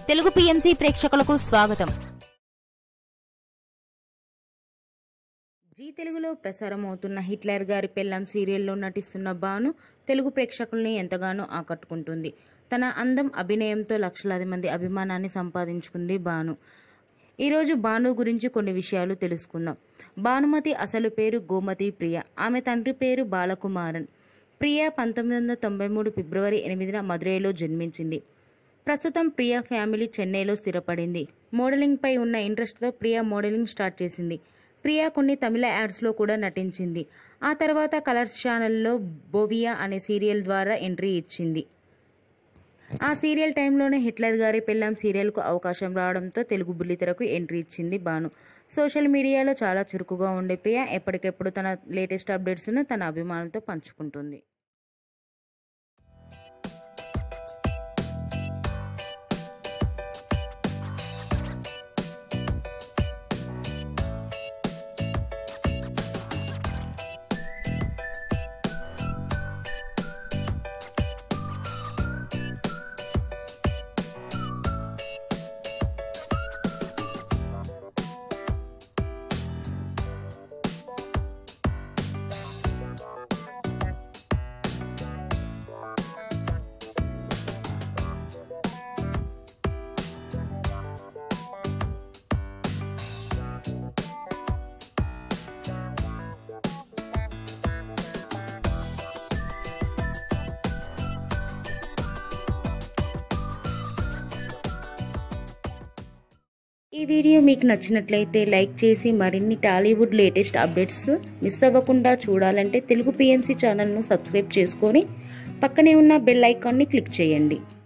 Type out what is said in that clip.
Telugu PMC ప్రేక్షకులకు స్వాగతం G తెలుగులో ప్రసారం అవుతున్న హిట్లర్ గారి పెళ్ళం సీరియల్లో నటిస్తున్న భాను తెలుగు ప్రేక్షకుల్ని ఎంతగానో ఆకట్టుకుంటుంది తన అందం అభినయంతో లక్షలాది మంది అభిమానాన్ని సంపాదించుకుంది భాను ఈరోజు భాను గురించి కొన్ని విషయాలు తెలుసుకుందాం భానుమతి అసలు పేరు గోమతి ప్రియ ఆమె తండ్రి పేరు బాలకుమారన్ ప్రియ పంతొమ్మిది వందల తొంభై మూడు ఫిబ్రవరి ఎనిమిదిన మదురైలో జన్మించింది ప్రస్తుతం ప్రియ ఫ్యామిలీ చెన్నైలో స్థిరపడింది మోడలింగ్పై ఉన్న ఇంట్రెస్ట్తో ప్రియ మోడలింగ్ స్టార్ట్ చేసింది ప్రియ కొన్ని తమిళ యాడ్స్లో కూడా నటించింది ఆ తర్వాత కలర్స్ ఛానల్లో బోవియా అనే సీరియల్ ద్వారా ఎంట్రీ ఇచ్చింది ఆ సీరియల్ టైంలోనే హిట్లర్ గారి పెళ్ళాం సీరియల్కు అవకాశం రావడంతో తెలుగు బుల్లితెరకు ఎంట్రీ ఇచ్చింది బాను సోషల్ మీడియాలో చాలా చురుకుగా ఉండే ప్రియ ఎప్పటికెప్పుడు తన లేటెస్ట్ అప్డేట్స్ను తన అభిమానులతో పంచుకుంటుంది ఈ వీడియో మీకు నచ్చినట్లయితే లైక్ చేసి మరిన్ని టాలీవుడ్ లేటెస్ట్ అప్డేట్స్ మిస్ అవ్వకుండా చూడాలంటే తెలుగు పిఎంసి ఛానల్ను సబ్స్క్రైబ్ చేసుకొని పక్కనే ఉన్న బెల్ ఐకాన్ని క్లిక్ చేయండి